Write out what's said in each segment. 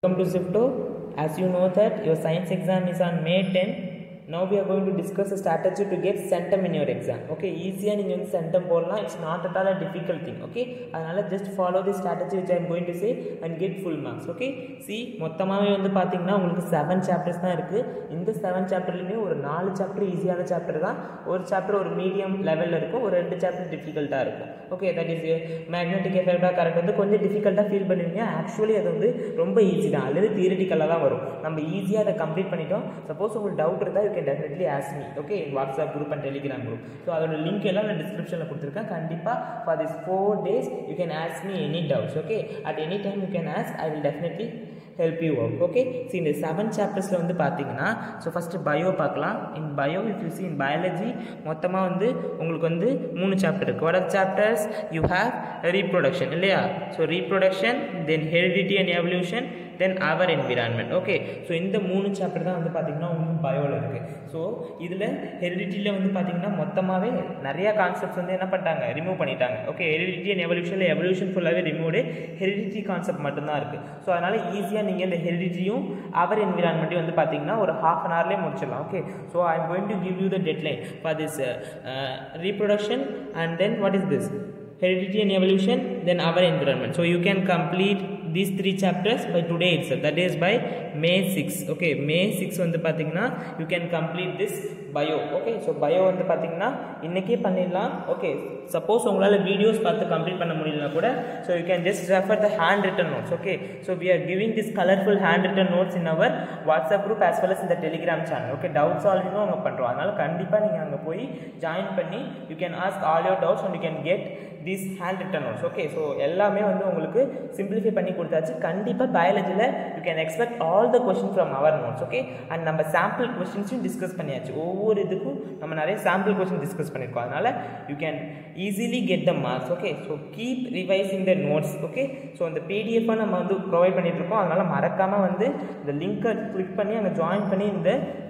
Welcome to Zipto. As you know that your science exam is on May 10. Now we are going to discuss a strategy to get centum in your exam. Okay, ஈஸியாக நீங்கள் வந்து centum போடலாம் it's not at all a difficult thing okay அதனால் just follow the strategy which I'm going to say and get full marks okay see மொத்தமாகவே வந்து பார்த்தீங்கன்னா உங்களுக்கு seven chapters தான் இருக்குது இந்த செவன் சாப்டர்லையுமே ஒரு நாலு சாப்டர் ஈஸியான சாப்டர் தான் ஒரு சாப்டர் ஒரு மீடியம் லெவலில் இருக்கும் ஒரு ரெண்டு சாப்டர் டிஃபிகல்ட்டாக இருக்கும் ஓகே தட் இஸ் மேக்னெட்டிக் எஃபெக்டாக கரெக்ட் வந்து கொஞ்சம் டிஃபிகல்ட்டாக ஃபீல் பண்ணுவீங்க ஆக்சுவலி அது வந்து ரொம்ப ஈஸி தான் அல்லது தியரிட்டிக்கலாக தான் வரும் நம்ம ஈஸியாக அதை கம்ப்ளீட் பண்ணிட்டோம் சப்போஸ் உங்களுக்கு டவுட் இருந்தால் you can definitely ask me okay WhatsApp group and Telegram group so அதோட லிங்க் எல்லாம் நான் டிஸ்கிரிப்ஷனில் கொடுத்துருக்கேன் கண்டிப்பாக for this four days you can ask me any doubts okay at any time you can ask I will definitely help you work okay so இந்த seven சாப்டர்ஸில் வந்து பார்த்தீங்கன்னா ஸோ ஃபஸ்ட்டு பயோ பார்க்கலாம் in bio if you see in biology மொத்தமாக வந்து உங்களுக்கு வந்து மூணு சாப்டர் இருக்குது what are chapters you have reproduction இல்லையா so reproduction then heredity and evolution then our environment okay so இந்த மூணு சாப்டர் தான் வந்து பார்த்திங்கன்னா உங்களுக்கு பயோவில் இருக்குது ஸோ இதில் ஹெரிடிட்டியில் வந்து பார்த்திங்கன்னா மொத்தமாகவே நிறையா கான்செப்ட்ஸ் வந்து என்ன பண்ணிட்டாங்க ரிமூவ் பண்ணிட்டாங்க ஓகே ஹெரிடிட்டி அண்ட் எவல்யூஷனில் எவல்யூஷன் ஃபுல்லாகவே ரிமூவ்டு ஹெரிடிட்டி கான்செப்ட் மட்டும்தான் இருக்குது ஸோ அதனால் ஈஸியாக நீங்கள் இந்த ஹெரிடிட்டியும் அவர் என்விரான்மெண்ட்டையும் வந்து பார்த்திங்கன்னா ஒரு ஹாஃப் அன் ஹவர்லேயே முடிச்சிடலாம் okay so I am going to give you the deadline for this reproduction and then what is this heredity and evolution then our environment so you can complete these three chapters by today itself that is by may 6 okay may 6 வந்து பார்த்தீங்கன்னா you can complete this bio okay so bio வந்து பார்த்தீங்கன்னா இன்னைக்கே பண்ணிடலாம் okay suppose உங்களால் videos பார்த்து complete பண்ண முடியலனா கூட so you can just refer the handwritten notes okay so we are giving this colourful handwritten notes in our WhatsApp group as well as இந்த டெலிகிராம் சேனல் ஓகே டவுட் சால்விங்கும் அங்கே பண்ணுறோம் அதனால் கண்டிப்பாக நீங்கள் அங்கே போய் ஜாயின் பண்ணி you can ask all your doubts and you can get these handwritten notes okay so எல்லாமே வந்து உங்களுக்கு சிம்பிளிஃபை பண்ணி கொடுத்தாச்சு கண்டிப்பாக பயாலஜியில் you can expect all the question from our notes okay and நம்ம சாம்பிள் கொஷின்ஸையும் டிஸ்கஸ் பண்ணியாச்சு ஒவ்வொரு இதுக்கும் நம்ம நிறைய சாம்பிள் கொஷின் டிஸ்கஸ் பண்ணியிருக்கோம் அதனால் you can easily get the marks okay so keep revising the notes okay so அந்த பிடிஎஃபாக நம்ம வந்து ப்ரொவைட் பண்ணிகிட்ருக்கோம் அதனால் மறக்காமல் வந்து இந்த லிங்க்கை கிளிக் பண்ணி அங்கே ஜாயின் பண்ணி இந்த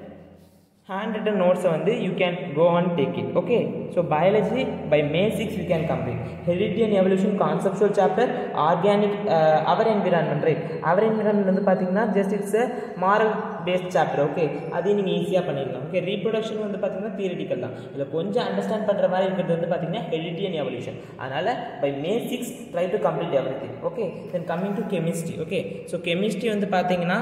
ஹேண்ட் ரிட்டன் நோட்ஸை வந்து you can go on take it okay so biology by May six you can complete heredity and evolution conceptual chapter organic our environment right our environment வந்து பார்த்தீங்கன்னா just it's a moral based chapter okay அதையும் நீங்கள் ஈஸியாக பண்ணிடலாம் okay reproduction வந்து பார்த்தீங்கன்னா theoretical தான் இதில் கொஞ்சம் அண்டர்ஸ்டாண்ட் பண்ணுற மாதிரி இருக்கிறது வந்து பார்த்தீங்கன்னா ஹெரிடிட்டி அண்ட் எவல்யூஷன் அதனால் by May six try to complete every thing okay then coming to chemistry okay so chemistry வந்து பார்த்தீங்கன்னா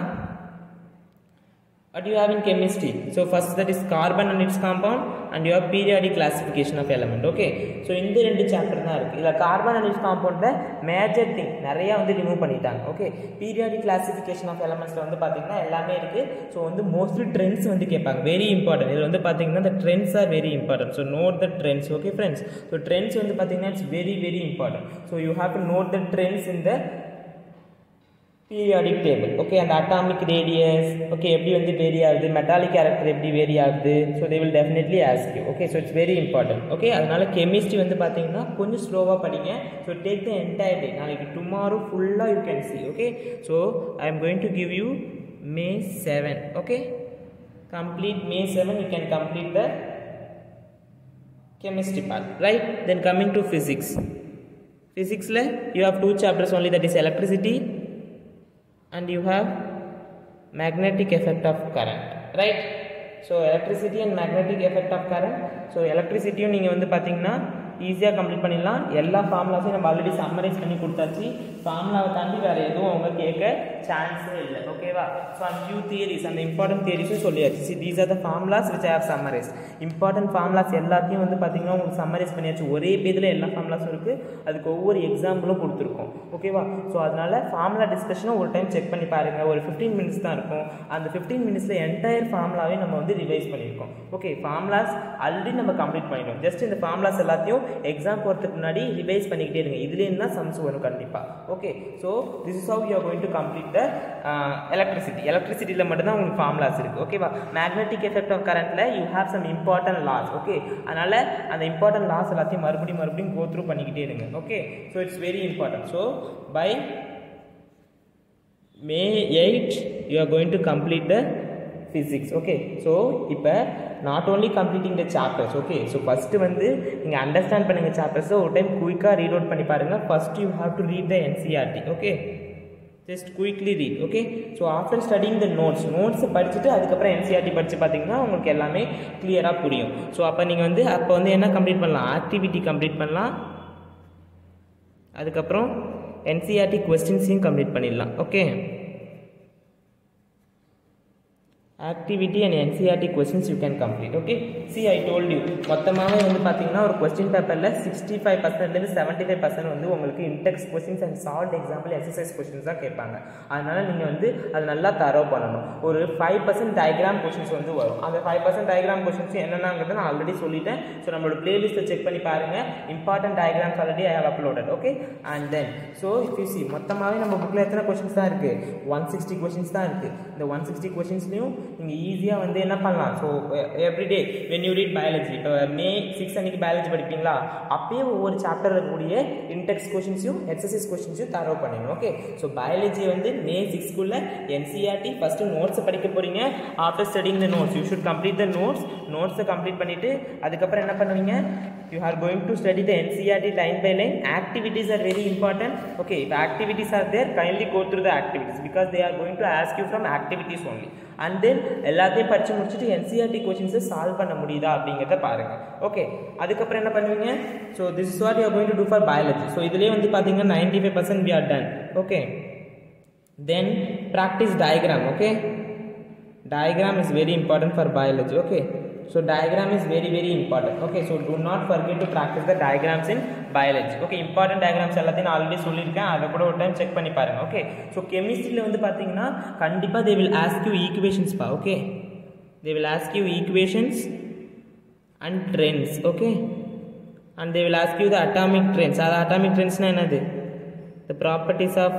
what you have in chemistry so first that is carbon and its compound and you have periodic classification of element okay so இந்த ரெண்டு chapter தான் இருக்குது இதில் carbon and its காம்பவுண்டில் major thing நிறையா வந்து ரிமூவ் பண்ணிட்டாங்க ஓகே பீரியாடிக் கிளாசிஃபிகேஷன் ஆஃப் எலமெண்ட்ஸில் வந்து பார்த்தீங்கன்னா எல்லாமே இருக்குது ஸோ வந்து மோஸ்ட்லி ட்ரெண்ட்ஸ் வந்து கேட்பாங்க வெரி இம்பார்ட்டன்ட் இதில் வந்து பார்த்தீங்கன்னா the trends are very important so note the trends okay friends so trends வந்து பார்த்தீங்கன்னா it's very very important so you have to note the trends in the periodic table okay அந்த atomic radius okay எப்படி வந்து vary ஆகுது metallic character எப்படி vary ஆகுது so they will definitely ask you okay so it's very important okay அதனால chemistry வந்து பார்த்தீங்கன்னா கொஞ்சம் ஸ்லோவாக படிங்க so take the entire day நாளைக்கு டுமாரோ ஃபுல்லாக you can see okay so I am going to give you May seven okay complete May seven you can complete the chemistry part right then coming to physics physics la you have two chapters only that is electricity and you have magnetic effect of current right so electricity and magnetic effect of current so electricity நீங்கள் வந்து பார்த்தீங்கன்னா ஈஸியாக complete பண்ணிடலாம் எல்லா ஃபார்முலாஸையும் நம்ம already summarise பண்ணி கொடுத்தாச்சு ஃபார்முலாவை தாண்டி வேறு எதுவும் அவங்க கேட்க சான்ஸே இல்லை ஓகேவா ஸோ அந்த ஃபியூ தியரிஸ் அந்த இம்பார்ட்டன்ட் தியரிஸும் சொல்லியாச்சு see these are the formulas which I have summarize important formulas எல்லாத்தையும் வந்து பார்த்தீங்கன்னா உங்களுக்கு சம்மரைஸ் பண்ணியாச்சு ஒரே பேஜில் எல்லா ஃபார்முலாஸும் இருக்குது அதுக்கு ஒவ்வொரு எக்ஸாம்பிளும் கொடுத்துருக்கோம் ஓகேவா ஸோ அதனால் ஃபார்முலா டிஸ்கஷனும் ஒரு டைம் செக் பண்ணி பாருங்கள் ஒரு ஃபிஃப்டீன் மினிட்ஸ் தான் இருக்கும் அந்த ஃபிஃப்டீன் மினிட்ஸில் என்டையர் ஃபார்முலாவே நம்ம வந்து ரிவைஸ் பண்ணியிருக்கோம் ஓகே ஃபார்முலாஸ் ஆல்ரெடி நம்ம கம்ப்ளீட் பண்ணிட்டோம் ஜஸ்ட் இந்த ஃபார்முலாஸ் எல்லாத்தையும் எக்ஸாம் போகிறதுக்கு முன்னாடி ரிவைஸ் பண்ணிக்கிட்டே இருங்க இதுலேருந்து தான் சம்ஸ் வரும் கண்டிப்பாக okay so this is how you are going to complete the electricity எலக்ட்ரிசிட்டியில் மட்டும்தான் உங்களுக்கு ஃபார்முலாஸ் இருக்குது ஓகேவா மேக்னெட்டிக் எஃபெக்ட் ஆஃப் கரண்ட்டில் you have some important laws okay அதனால் அந்த இம்பார்ட்டன்ட் லாஸ் எல்லாத்தையும் மறுபடியும் மறுபடியும் கோ த்ரூ பண்ணிக்கிட்டே இருங்க okay so it's very important so by May eight you are going to complete the physics okay so இப்போ not only completing the chapters okay so first வந்து நீங்கள் அண்டர்ஸ்டாண்ட் பண்ணுங்கள் சாப்டர்ஸை ஒரு டைம் குயிக்காக ரீட் அவுட் பண்ணி பாருங்கள் first you have to read the NCERT okay just quickly read okay so after studying the notes notes படிச்சுட்டு அதுக்கப்புறம் என்சிஆர்டி படித்து பார்த்தீங்கன்னா உங்களுக்கு எல்லாமே கிளியராக புரியும் ஸோ அப்போ நீங்கள் வந்து அப்போ வந்து என்ன கம்ப்ளீட் பண்ணலாம் ஆக்டிவிட்டி கம்ப்ளீட் பண்ணலாம் அதுக்கப்புறம் என்சிஆர்டி கொஸ்டின்ஸையும் கம்ப்ளீட் பண்ணிடலாம் okay activity and NCERT questions you can complete okay see I told you மொத்தமாகவே வந்து பார்த்தீங்கன்னா ஒரு கொஸ்டின் பேப்பரில் சிக்ஸ்டி ஃபைவ் பர்சன்ட்லேருந்து செவன்ட்டி ஃபைவ் பர்சன்ட் வந்து உங்களுக்கு intext questions and solved example exercise questions தான் கேட்பாங்க அதனால நீங்கள் வந்து அது நல்லா தரோ பண்ணணும் ஒரு ஃபைவ் பர்சன்ட் டயக்ராம் கொஸ்டின்ஸ் வந்து வரும் அந்த ஃபைவ் பர்சன்ட் டயக்ராம் கொஸ்டின்ஸ் என்னென்னங்கிறத நான் ஆல்ரெடி சொல்லிட்டேன் ஸோ நம்மளோட பிளேலிஸ்ட்டை செக் பண்ணி பாருங்கள் important diagrams already I have uploaded okay and then so if you see மொத்தமாகவே நம்ம புக்கில் எத்தனை கொஸ்டின்ஸ் தான் இருக்குது ஒன் சிக்ஸ்டி கொஸ்டின்ஸ் தான் இருக்குது இந்த ஒன் சிக்ஸ்டி கொஸ்டின்ஸ்லையும் நீங்கள் ஈஸியாக வந்து என்ன பண்ணலாம் so everyday when you read biology இப்போ மே சிக்ஸ் அன்னைக்கு பயாலஜி படிப்பீங்களா அப்பயே ஒவ்வொரு சாப்டர் இருக்கக்கூடிய இன்டெக்ஸ் கொஷின்ஸையும் எக்ஸசைஸ் கொஷின்ஸையும் தரவு பண்ணிடணும் ஓகே ஸோ பயாலஜி வந்து மே சிக்ஸ்க்குள்ள என்சிஆர்டி ஃபஸ்ட்டு நோட்ஸை படிக்க போகிறீங்க after studying the notes you should complete the notes நோட்ஸை கம்ப்ளீட் பண்ணிவிட்டு அதுக்கப்புறம் என்ன பண்ணுவீங்க you are going to study the NCERT line by line activities are very important okay இப்போ activities are there kindly go through the activities because they are going to ask you from activities only and then எல்லாத்தையும் படித்து முடிச்சுட்டு NCERT கொஷின்ஸை solve பண்ண முடியுதா அப்படிங்கிறத பாருங்கள் okay அதுக்கப்புறம் என்ன பண்ணுவீங்க so this is what you going to do for biology so இதுலேயே வந்து பார்த்தீங்கன்னா ninety five percent we are done okay then practice diagram okay diagram is very important for biology okay so diagram is very very important okay so do not forget to practice the diagrams in biology okay important diagrams எல்லாத்தையும் நான் already சொல்லியிருக்கேன் அதை கூட ஒரு time check பண்ணி பாருங்க okay so கெமிஸ்ட்ரியில் வந்து பார்த்தீங்கன்னா கண்டிப்பாக they will ask you equations பா okay they will ask you equations and trends okay and they will ask you the atomic trends அது அட்டாமிக் ட்ரெண்ட்ஸ்னால் என்னது the properties of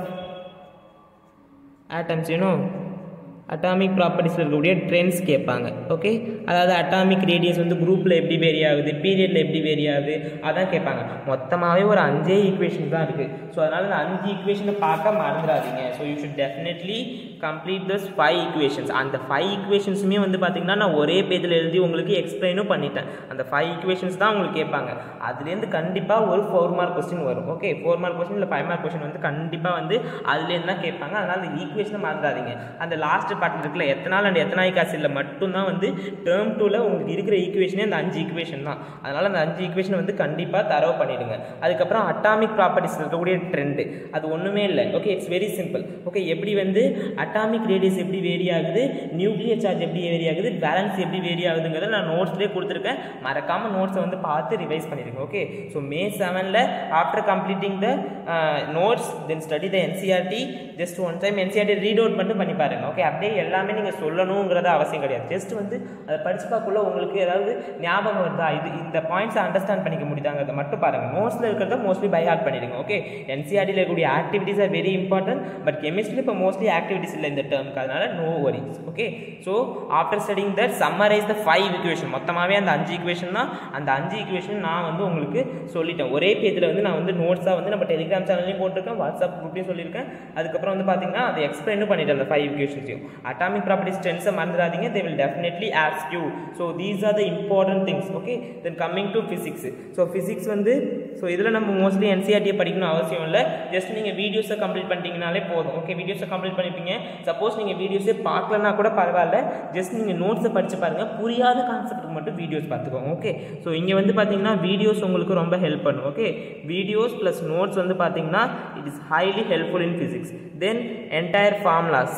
atoms you know atomic ப்ராப்பர்ட்டிஸில் இருக்கக்கூடிய trends கேட்பாங்க ஓகே அதாவது atomic radius வந்து குரூப்பில் எப்படி வேரி ஆகுது பீரியடில் எப்படி வேரி ஆகுது அதான் கேட்பாங்க மொத்தமாகவே ஒரு அஞ்சே ஈக்குவேஷன் தான் இருக்குது ஸோ அதனால் அந்த அஞ்சு ஈக்குவேஷனை பார்க்க மறந்துடாதீங்க so you should definitely complete this five equations அந்த ஃபைவ் ஈக்குவேஷன்ஸுமே வந்து பார்த்திங்கன்னா நான் ஒரே பேஜில் எழுதி உங்களுக்கு எக்ஸ்பிளைனும் பண்ணிட்டேன் அந்த ஃபைவ் ஈக்குவேஷன்ஸ் தான் உங்களுக்கு கேட்பாங்க அதுலேருந்து கண்டிப்பாக ஒரு ஃபோர் மார்க் கொஸ்டின் வரும் ஓகே ஃபோர் மார்க் கொஸ்டின் இல்லை ஃபைவ் மார்க் கொஸ்டின் வந்து கண்டிப்பாக வந்து அதுலேருந்து தான் கேட்பாங்க அதனால் அந்த ஈக்குவேஷனை மறந்துடாதீங்க அந்த லாஸ்ட் பார்ட் இருக்குல்ல எத்தனால் அண்ட் எத்தனாயிக் ஆசிடில் மட்டும்தான் வந்து டேர்ம் டூவில் உங்களுக்கு இருக்கிற ஈக்குவேஷனே அந்த அஞ்சு ஈக்குவேஷன் தான் அதனால் அந்த அஞ்சு ஈக்குவேஷன் வந்து கண்டிப்பாக தரவு பண்ணிடுங்க அதுக்கப்புறம் அட்டாமிக் ப்ராப்பர்ட்டிஸ் இருக்கக்கூடிய ட்ரெண்டு அது ஒன்றுமே இல்லை okay it's very simple okay எப்படி வந்து அட்டாமிக் ரேடியஸ் எப்படி வேரி ஆகுது நியூக்ளியர் சார்ஜ் எப்படி வேரி ஆகுது பேலன்ஸ் எப்படி வேரி ஆகுதுங்கிறத நான் நோட்ஸ்லேயே கொடுத்துருக்கேன் மறக்காமல் நோட்ஸை வந்து பார்த்து ரிவைஸ் பண்ணிடுங்க ஓகே ஸோ மே செவனில் after completing the notes then study the NCERT just one time NCERT read out மட்டும் பண்ணி பாருங்க ஓகே அப்படியே எல்லாமே நீங்கள் சொல்லணுங்கிறத அவசியம் கிடையாது ஜஸ்ட் வந்து அதை படிச்சு பார்க்கக்குள்ள உங்களுக்கு ஏதாவது ஞாபகம் வருதா இது இந்த பாயிண்ட்ஸை அண்டர்ஸ்டாண்ட் பண்ணிக்க முடியுதாங்கிறத மட்டும் பாருங்கள் நோட்ஸில் இருக்கிறத மோஸ்ட்லி பை ஹார்ட் பண்ணிடுங்க ஓகே என்சிஆர்டியில் இருக்கக்கூடிய activities are very important but கெமிஸ்ட்ரியில் இப்போ மோஸ்ட்லி ஆக்டிவிட்டீஸ் இல்லை இந்த டேர்முக்கு அதனால no worries okay so after studying that summarise the five equation மொத்தமாகவே அந்த அஞ்சு ஈக்குவேஷன் தான் அந்த அஞ்சு ஈக்குவேஷன் நான் வந்து உங்களுக்கு சொல்லிட்டேன் ஒரே பேஜில் வந்து நான் வந்து நோட்ஸாக வந்து நம்ம டெலிகிராம் சேனல்லையும் போட்டிருக்கேன் வாட்ஸ்அப் குரூப்லையும் சொல்லியிருக்கேன் அதுக்கப்புறம் வந்து பார்த்தீங்கன்னா அதை எக்ஸ்பிளைனும் பண்ணிட்டேன் அந்த ஃபைவ் ஈக்குவேஷன்ஸையும் அட்டாமிக் ப்ராப்பர்ட்டிஸ் டென்ஸை மறந்துடாதீங்க they will definitely ask you so these are the important things okay then coming to physics so physics வந்து ஸோ இதில் நம்ம மோஸ்ட்லி என்சிஆர்டியை படிக்கணும் அவசியம் இல்லை ஜஸ்ட் நீங்கள் வீடியோஸை கம்ப்ளீட் பண்ணிட்டீங்கனாலே போதும் ஓகே வீடியோஸை கம்ப்ளீட் பண்ணிப்பீங்க சப்போஸ் நீங்கள் வீடியோஸே பார்க்கலனா கூட பரவாயில்ல ஜஸ்ட் நீங்கள் நோட்ஸை படித்து பாருங்கள் புரியாத கான்செப்ட்டுக்கு மட்டும் வீடியோஸ் பார்த்துக்கோங்க ஓகே ஸோ இங்கே வந்து பார்த்தீங்கன்னா வீடியோஸ் உங்களுக்கு ரொம்ப ஹெல்ப் பண்ணும் ஓகே வீடியோஸ் ப்ளஸ் நோட்ஸ் வந்து பார்த்தீங்கன்னா it is highly helpful in physics then entire formulas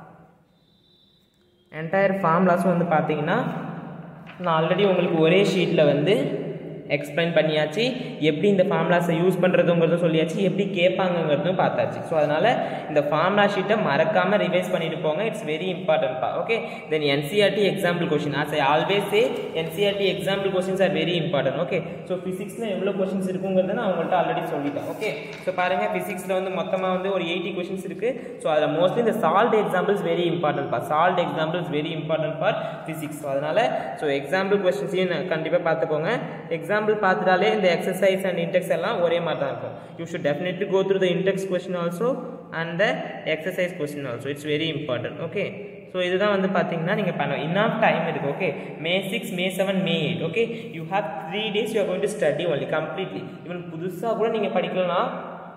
entire ஃபார்ம்லாஸும் வந்து பார்த்தீங்கன்னா நான் ஆல்ரெடி உங்களுக்கு ஒரே ஷீட்டில் வந்து எக்ஸ்பிளைன் பண்ணியாச்சு எப்படி இந்த ஃபார்முலாஸை யூஸ் பண்ணுறதுங்கிறதும் சொல்லியாச்சு எப்படி கேட்பாங்கங்கிறதும் பார்த்தாச்சு ஸோ அதனால் இந்த ஃபார்முலா ஷீட்டை மறக்காமல் ரிவைஸ் பண்ணிட்டு போங்க இட்ஸ் வெரி இம்பார்ட்டன்ட்பா okay then NCERT example question as I always say NCERT example questions are very important okay so ஃபிசிக்ஸில் எவ்வளோ கொஷின்ஸ் இருக்குங்கிறத நான் உங்கள்கிட்ட ஆல்ரெடி சொல்லிட்டேன் ஓகே ஸோ பாருங்கள் ஃபிசிக்ஸில் வந்து மொத்தமாக வந்து ஒரு எயிட்டி கொஷின்ஸ் இருக்குது ஸோ அதில் மோஸ்ட்லி இந்த சால்ட் எக்ஸாம்பிள்ஸ் வெரி இம்பார்ட்டன்ட்பா solved examples very important for physics so அதனால் ஸோ எக்ஸாம்பிள் கொஷின்ஸையும் கண்டிப்பாக பார்த்துக்கோங்க எக்ஸாம்பிள் பார்த்துட்டாலே இந்த எக்ஸசைஸ் அண்ட் இன்டெக்ஸ் எல்லாம் ஒரே மாதிரி தான் இருக்கும் you should definitely go through the intext question also and the exercise question also it's very important okay so இதுதான் வந்து பார்த்தீங்கன்னா நீங்கள் பண்ணலாம் இன்னாஃப் டைம் இருக்குது okay May six May seven May eight okay you have three days you are going to study only completely even புதுசாக கூட நீங்கள் படிக்கலாம்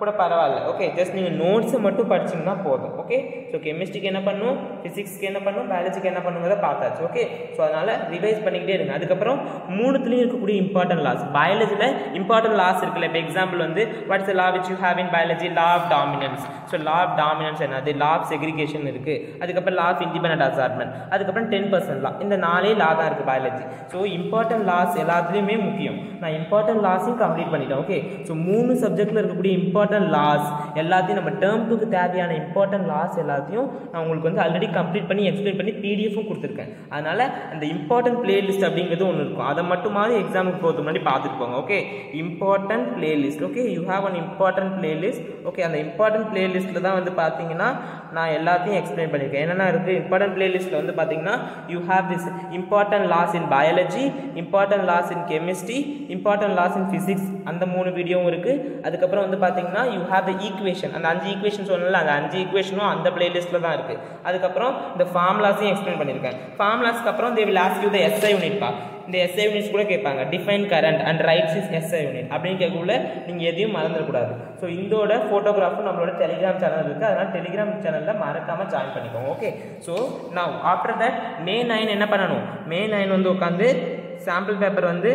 கூட பரவாயில்ல ஓகே ஜஸ்ட் நீங்கள் நோட்ஸை மட்டும் படிச்சிங்கன்னா போதும் ஓகே ஸோ கெமிஸ்ட்ரிக்கு என்ன பண்ணும் ஃபிசிக்ஸ்க்கு என்ன பண்ணும் பயாலஜிக்கு என்ன பண்ணுங்கிறத பார்த்தாச்சு ஓகே ஸோ அதனால் ரிவைஸ் பண்ணிக்கிட்டே இருங்க அதுக்கப்புறம் மூணுத்துலேயும் இருக்கக்கூடிய இம்பார்ட்டன்ட் லாஸ் பயாலஜியில் இம்பார்ட்டன்ட் லாஸ் இருக்குல்ல இப்போ எக்ஸாம்பிள் வந்து what's law which you have in biology law of dominance so law of dominance என்னது லா ஆஃப் செக்ரிகேஷன் இருக்குது அதுக்கப்புறம் லா ஆஃப் இண்டிபெண்ட் அசார்ட்மெண்ட் அதுக்கப்புறம் டென் பர்சன்ட் லா இந்த நாலே லா தான் இருக்குது பயாலஜி ஸோ இம்பார்ட்டன்ட் லாஸ் எல்லாத்துலேயுமே முக்கியம் நான் இம்பார்ட்டன்ட் லாஸையும் கம்ப்ளீட் பண்ணிட்டேன் ஓகே ஸோ மூணு சப்ஜெக்ட்டில் இருக்கக்கூடிய இம்பார்ட்டன்ட் லாஸ் எல்லாத்தையும் நம்ம டேர்ம் டூக்கு தேவையான இம்பார்ட்டன்ட் லாஸ் எல்லாத்தையும் நான் உங்களுக்கு வந்து ஆல்ரெடி கம்ப்ளீட் பண்ணி எக்ஸ்பிளைன் பண்ணி பிடிஎஃப்பும் கொடுத்துருக்கேன் அதனால் அந்த இம்பார்ட்டன்ட் பிளேலிஸ்ட் அப்படிங்கிறது ஒன்று இருக்கும் அதை மட்டுமாவது எக்ஸாமுக்கு போகிறது முன்னாடி பார்த்துட்டு போங்க okay important playlist okay you have an important playlist okay அந்த இம்பார்ட்டன்ட் பிளேலிஸ்ட்டில் தான் வந்து பார்த்தீங்கன்னா நான் எல்லாத்தையும் எக்ஸ்பிளைன் பண்ணியிருக்கேன் என்னென்ன இருக்குது இம்பார்ட்டன்ட் பிளேலிஸ்ட்டில் வந்து பார்த்தீங்கன்னா you have this important laws in biology important laws in chemistry important laws in physics அந்த மூணு வீடியோவும் இருக்குது அதுக்கப்புறம் வந்து பார்த்தீங்கன்னா யூ ஹேவ் த ஈக்குவேஷன் அந்த அஞ்சு ஈக்குவேஷன் சொன்னல அந்த அஞ்சு ஈக்குவேஷனும் அந்த பிளேலிஸ்ட்டில் தான் இருக்குது அதுக்கப்புறம் இந்த ஃபார்முலாஸையும் எக்ஸ்பிளைன் பண்ணியிருக்கேன் ஃபார்முலாஸ்க்கு அப்புறம் they will ask you the SI unit பா இந்த எஸ்ஐ யூனிட்ஸ் கூட கேட்பாங்க define current and write its is SI unit அப்படின்னு கேட்கக்குள்ள நீங்கள் எதையும் மறந்துடக்கூடாது ஸோ இதோட ஃபோட்டோகிராஃபும் நம்மளோட டெலிகிராம் சேனல் இருக்குது அதனால் டெலிகிராம் சேனலில் மறக்காமல் ஜாயின் பண்ணிக்கோங்க ஓகே ஸோ நான் ஆஃப்டர் தட் மே நைன் என்ன பண்ணணும் மே நைன் வந்து உட்காந்து சாம்பிள் பேப்பர் வந்து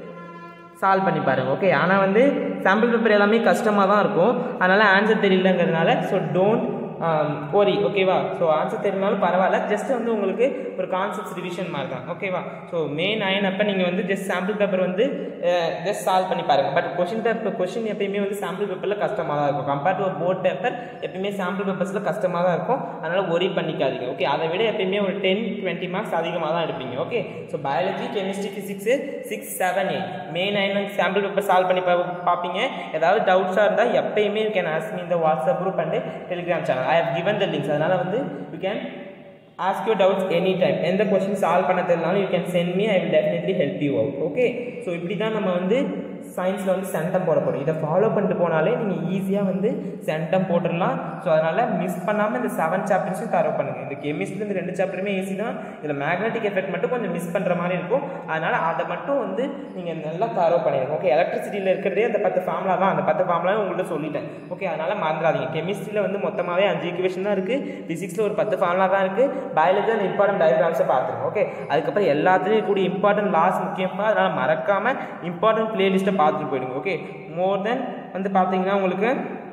சால்வ் பண்ணி பாருங்க ஓகே ஆனால் வந்து சாம்பிள் பேப்பர் எல்லாமே கஷ்டமாக தான் இருக்கும் அதனால் ஆன்சர் தெரியலங்கிறதுனால ஸோ டோன்ட் கோரி ஓகேவா ஸோ ஆன்சர் தெரிஞ்சாலும் பரவாயில்ல ஜஸ்ட் வந்து உங்களுக்கு ஒரு கான்செப்ட் ரிவிஷன் மாதிரி தான் ஓகேவா ஸோ மே நைன் அப்போ நீங்கள் வந்து ஜஸ்ட் சாம்பிள் பேப்பர் வந்து ஜஸ்ட் சால்வ் பண்ணி பாருங்க பட் கொஷின் பேப்பர் கொஷின் எப்பயுமே வந்து சாம்பிள் பேப்பரில் கஷ்டமாக தான் இருக்கும் கம்பேர்ட் டு போர்ட் பேப்பர் எப்பயுமே சாம்பிள் பேப்பர்ஸில் கஷ்டமாக தான் இருக்கும் அதனால் ஒரி பண்ணிக்காதீங்க ஓகே அதை விட எப்பயுமே ஒரு டென் டுவெண்ட்டி மார்க்ஸ் அதிகமாக தான் எடுப்பீங்க okay so biology chemistry physics six seven eight May nine வந்து சாம்பிள் பேப்பர் சால்வ் பண்ணி பா பார்ப்பீங்க ஏதாவது டவுட்ஸாக இருந்தால் எப்பயுமே யூ கேன் ஆஸ்க் மீ இந்த WhatsApp group and Telegram channel I have given the links அதனால் வந்து you can ask you doubts any time எந்த கொஸ்டின் சால்வ் பண்ண தெரியலனாலும் you can send me I will definitely help you out okay so இப்படி தான் நம்ம வந்து சயின்ஸில் வந்து சென்டம் போட போகிறோம் இதை ஃபாலோ பண்ணிட்டு போனாலே நீங்கள் ஈஸியாக வந்து சென்டம் போட்டுடலாம் ஸோ அதனால் மிஸ் பண்ணாமல் இந்த செவன் சாப்டர்ஸும் தரவு பண்ணுங்கள் இந்த கெமிஸ்ட்ரி இந்த ரெண்டு சாப்டருமே ஈஸி தான் இதில் மேக்னெட்டிக் எஃபெக்ட் மட்டும் கொஞ்சம் மிஸ் பண்ணுற மாதிரி இருக்கும் அதனால் அதை மட்டும் வந்து நீங்கள் நல்லா தரவு பண்ணிடுங்க ஓகே எலக்ட்ரிசிட்டியில் இருக்கிறதே அந்த பத்து ஃபார்முலா தான் அந்த பத்து ஃபார்முலாவும் உங்கள்கிட்ட சொல்லிட்டேன் ஓகே அதனால் மறந்துடாதீங்க கெமிஸ்ட்ரியில் வந்து மொத்தமாகவே அஞ்சு ஈக்குவேஷன் தான் இருக்குது ஃபிசிக்ஸில் ஒரு பத்து ஃபார்முலா தான் இருக்குது பயாலஜி அந்த இம்பார்ட்டன்ட் டயக்ராம்ஸை பார்த்துருங்க ஓகே அதுக்கப்புறம் எல்லாத்துலேயும் கூடிய இம்பார்ட்டன்ட் லாஸ் முக்கியமாக அதனால் மறக்காமல் இம்பார்ட்டன்ட் பிளேலிஸ்ட்டை பார்த்துட்டு போயிடுங்க ஓகே மோர் தென் வந்து பார்த்தீங்கன்னா உங்களுக்கு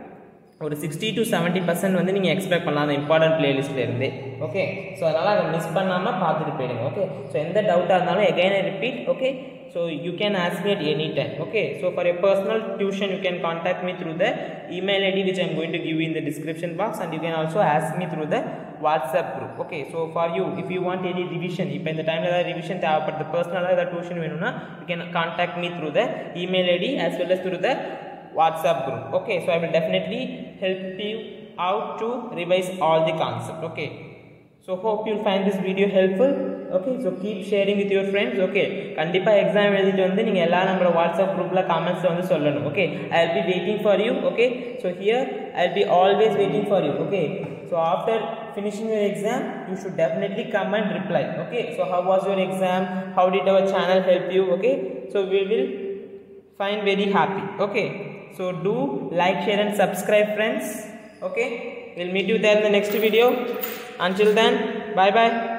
ஒரு சிக்ஸ்டி டு செவன்ட்டி பர்சன்ட் வந்து நீங்கள் எக்ஸ்பெக்ட் பண்ணலாம் அந்த இம்பார்ட்டன்ட் பிளேலிஸ்ட்லேருந்து ஓகே ஸோ அதனால் அதை மிஸ் பண்ணாமல் பார்த்துட்டு போயிடுங்க ஓகே ஸோ எந்த டவுட்டாக இருந்தாலும் again I repeat okay so you can ask me at any time okay so for a personal tuition you can contact me through the email id which i'm going to give you in the description box and you can also ask me through the whatsapp group okay so for you if you want any revision இப்போ இந்த டைமில் ஏதாவது revision தேவைப்படுது பர்சனலாக ஏதாவது tuition வேணும்னா you can contact me through the email id as well as through the whatsapp group okay so i will definitely help you out to revise all the concept okay so hope you'll find this video helpful okay so keep sharing with your friends okay கண்டிப்பாக exam எழுதிட்டு வந்து நீங்கள் எல்லாரும் நம்மளோட WhatsApp குரூப்பில் காமெண்ட்ஸில் வந்து சொல்லணும் okay I will be waiting for you okay so here I will be always waiting for you okay so after finishing your exam you should definitely come and reply okay so how was your exam how did our channel help you okay so we will find very happy okay so do like share and subscribe friends okay we'll meet you there in the next video until then bye bye